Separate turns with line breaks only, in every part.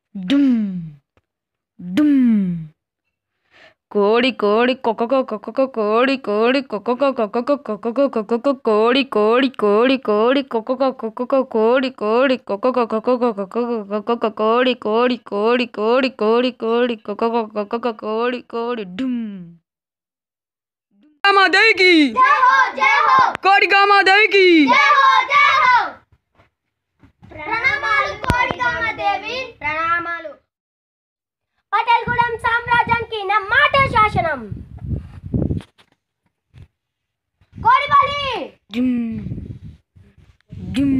డుమ్ డుమ్ కోడి కోడి కొక్కకో కొక్కకో కోడి కోడి కొక్కకో కొక్కకో కొక్కకో కొక్కకో కోడి కోడి కోడి కోడి కొక్కకో కొక్కకో కోడి కోడి కొక్కకో కొక్కకో కొక్కకో కొక్కకో కోడి కోడి కోడి కోడి కోడి కోడి కొక్కకో కొక్కకో కోడి కోడి డుమ్
గామాదేవికి
జై హో జై హో
కోడి గామాదేవికి
జై హో జై హో ప్రణామాలు కోడిగామ దేవి ప్రణామాలు పటేల్గూడెం సామ్రాజ్యానికి నా మాట శాసనం కోడిబలి
డుమ్ డుమ్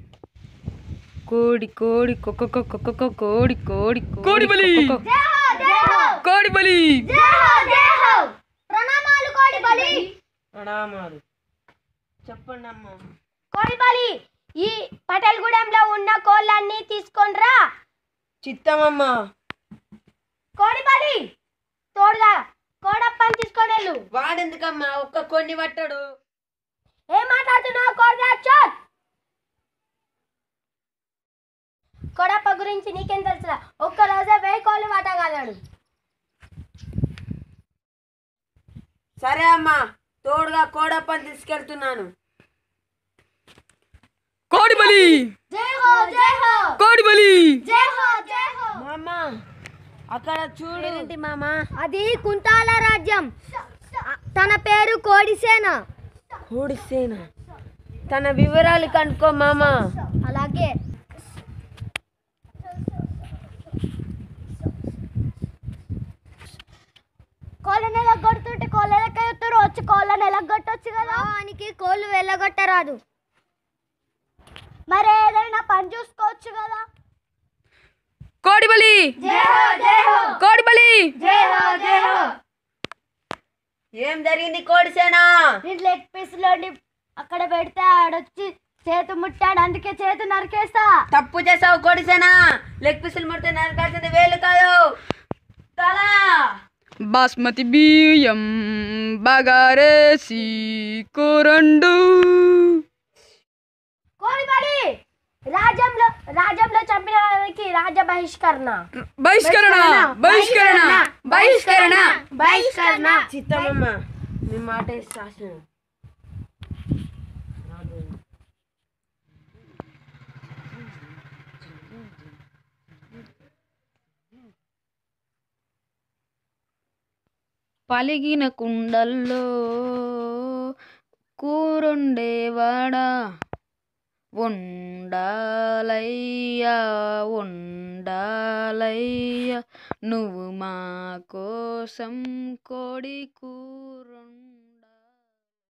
కోడి కోడి కొక్కకో కొక్కకో కోడి కోడి
కోడి బలి.
కొక్కకో.
జై హో జై హో
కోడి బలి
జై హో జై హో ప్రణామాలు కోడిబలి
ప్రణామాలు చెప్పండి అమ్మ
కోడిబలి ఈ పటేల్గూడెంలో ఉన్న కోళ్ళన్నీ తీసుకొని రా
చిత్తమమ్మ
కోడిబలి తోడుగా కోడప్పని తీసుకొని వెళ్ళు
వాడెందుకమ్మా ఒక్క కొన్ని పట్టాడు
ఏం మాట్లాడుతున్నావు కోడదాచోత్ కోడప్ప గురించి నీకేం తెలుసురా ఒక్క రోజే వెయ్యి కోళ్ళు వాటగలడు
సరే అమ్మా తోడుగా కోడప్పని తీసుకెళ్తున్నాను కోడి బలి
జై హో జై హో
కోడి బలి
జై హో జై హో
మామ అక్కడ చూడు ఏంటి మామ
అది కుంతాల రాజ్యం తన పేరు కోడిసేన
కోడిసేన తన వివరాలు కనుక్కో మామ
అలాగే కోళ్ళని ఎలగొడుతుంటే కోళ్ళు ఎలగొట్టారు వచ్చి కోళ్ళని ఎలగొట్టొచ్చు కదా వానికి కోళ్ళు వెళ్ళగొట్టరాదు మరి ఏదైనా పని చూసుకోవచ్చు కదా
కోడి బలి
జై హో జై హో
కోడి బలి
జై హో జై హో
ఏం జరిగింది కోడిసేన
నేను లెగ్ పీస్లోని అక్కడ పెడితే ఆడొచ్చి చేతు ముట్టాడు అందుకే చేతు నరికేస్తా
తప్పు చేసావు కోడిసేన లెగ్ పీసులు ముడితే నరకాల్సింది వేలు కాదు తల బాస్మతి బియ్యం బగారేసి కూరండు
కోడిబడి రాజ్యంలో రాజ్యంలో చంపిన వారికి రాజ్య బహిష్కరణ
బహిష్కరణ బహిష్కరణ బహిష్కరణ
బహిష్కరణ
చిత్తమమ్మ మీ మాట శాసనం
పలిగిన కుండల్లో కూరుండేవాడా ఉండాలయ్యా ఉండాలయ్యా నువ్వు మా కోసం కోడి కూరుండ